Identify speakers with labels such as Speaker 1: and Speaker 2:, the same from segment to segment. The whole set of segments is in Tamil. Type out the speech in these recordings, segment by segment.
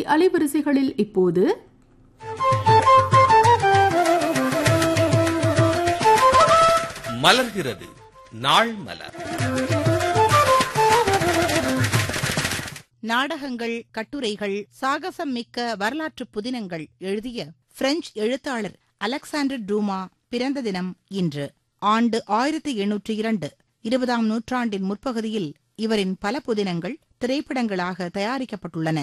Speaker 1: அலைவரிசைகளில் இப்போது
Speaker 2: மலர்கிறது நாள் மலர்
Speaker 3: நாடகங்கள் கட்டுரைகள் சாகசம் மிக்க வரலாற்று புதினங்கள் எழுதிய பிரெஞ்சு எழுத்தாளர் அலெக்சாண்டர் டூமா பிறந்த தினம் இன்று ஆண்டு ஆயிரத்தி எண்ணூற்றி இரண்டு இருபதாம் நூற்றாண்டின் முற்பகுதியில் இவரின் பல புதினங்கள் திரைப்படங்களாக தயாரிக்கப்பட்டுள்ளன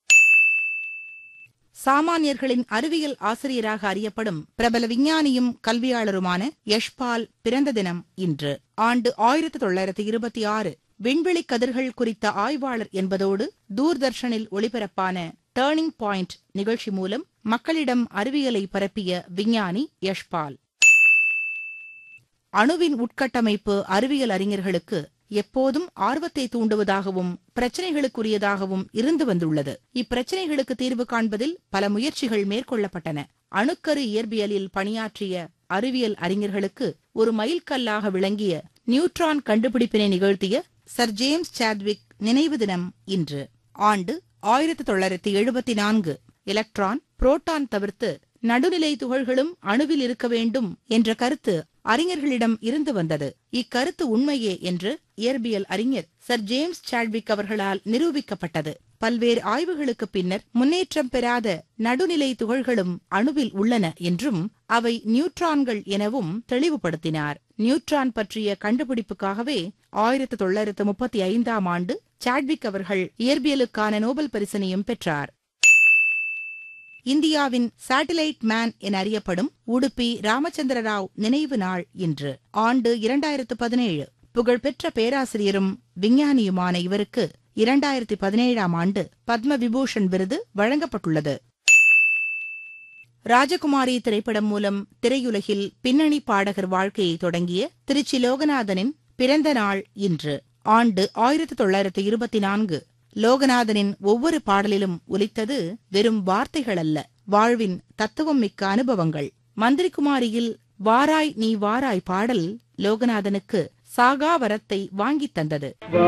Speaker 3: சாமானியர்களின் அறிவியல் ஆசிரியராக அறியப்படும் பிரபல விஞ்ஞானியும் கல்வியாளருமான யஷ்பால் பிறந்த தினம் இன்று ஆண்டு ஆயிரத்தி தொள்ளாயிரத்தி இருபத்தி ஆறு விண்வெளி கதிர்கள் குறித்த ஆய்வாளர் என்பதோடு தூர்தர்ஷனில் ஒளிபரப்பான டேர்னிங் பாயிண்ட் நிகழ்ச்சி மூலம் மக்களிடம் அறிவியலை பரப்பிய விஞ்ஞானி யஷ்பால் அணுவின் உட்கட்டமைப்பு அறிவியல் அறிஞர்களுக்கு எப்போதும் ஆர்வத்தை தூண்டுவதாகவும் பிரச்சனைகளுக்குரியதாகவும் இருந்து வந்துள்ளது இப்பிரச்சனைகளுக்கு தீர்வு காண்பதில் பல முயற்சிகள் மேற்கொள்ளப்பட்டன அணுக்கரு இயற்பியலில் பணியாற்றிய அறிவியல் அறிஞர்களுக்கு ஒரு மைல்கல்லாக விளங்கிய நியூட்ரான் கண்டுபிடிப்பினை நிகழ்த்திய சர் ஜேம்ஸ் சாட்விக் நினைவு தினம் இன்று ஆண்டு ஆயிரத்தி தொள்ளாயிரத்தி எழுபத்தி நான்கு எலக்ட்ரான் புரோட்டான் தவிர்த்து நடுநிலை துகள்களும் அணுவில் இருக்க வேண்டும் என்ற கருத்து அறிஞர்களிடம் இருந்து வந்தது இக்கருத்து உண்மையே என்று இயற்பியல் அறிஞர் சர் ஜேம்ஸ் சாட்விக் அவர்களால் நிரூபிக்கப்பட்டது பல்வேறு ஆய்வுகளுக்கு பின்னர் முன்னேற்றம் பெறாத நடுநிலை துகள்களும் அணுவில் உள்ளன என்றும் அவை நியூட்ரான்கள் எனவும் தெளிவுபடுத்தினார் நியூட்ரான் பற்றிய கண்டுபிடிப்புக்காகவே ஆயிரத்தி தொள்ளாயிரத்து முப்பத்தி ஐந்தாம் ஆண்டு சாட்விக் அவர்கள் இயற்பியலுக்கான நோபல் பரிசினையும் பெற்றார் இந்தியாவின் சாட்டிலைட் மேன் என அறியப்படும் உடுப்பி ராமச்சந்திர ராவ் நினைவு நாள் இன்று ஆண்டு இரண்டாயிரத்து பதினேழு புகழ்பெற்ற பேராசிரியரும் விஞ்ஞானியுமான இவருக்கு இரண்டாயிரத்தி பதினேழாம் ஆண்டு பத்ம விபூஷன் விருது வழங்கப்பட்டுள்ளது ராஜகுமாரி திரைப்படம் மூலம் திரையுலகில் பின்னணி பாடகர் வாழ்க்கையை தொடங்கிய திருச்சி லோகநாதனின் பிறந்த நாள் இன்று ஆண்டு ஆயிரத்தி தொள்ளாயிரத்து இருபத்தி நான்கு லோகநாதனின் ஒவ்வொரு பாடலிலும் ஒலித்தது வெறும் வார்த்தைகள் அல்ல வாழ்வின் தத்துவம் மிக்க அனுபவங்கள் மந்திரிகுமாரியில் வாராய் நீ வாராய் பாடல் லோகநாதனுக்கு சாகா வரத்தை வாங்கித் தந்தது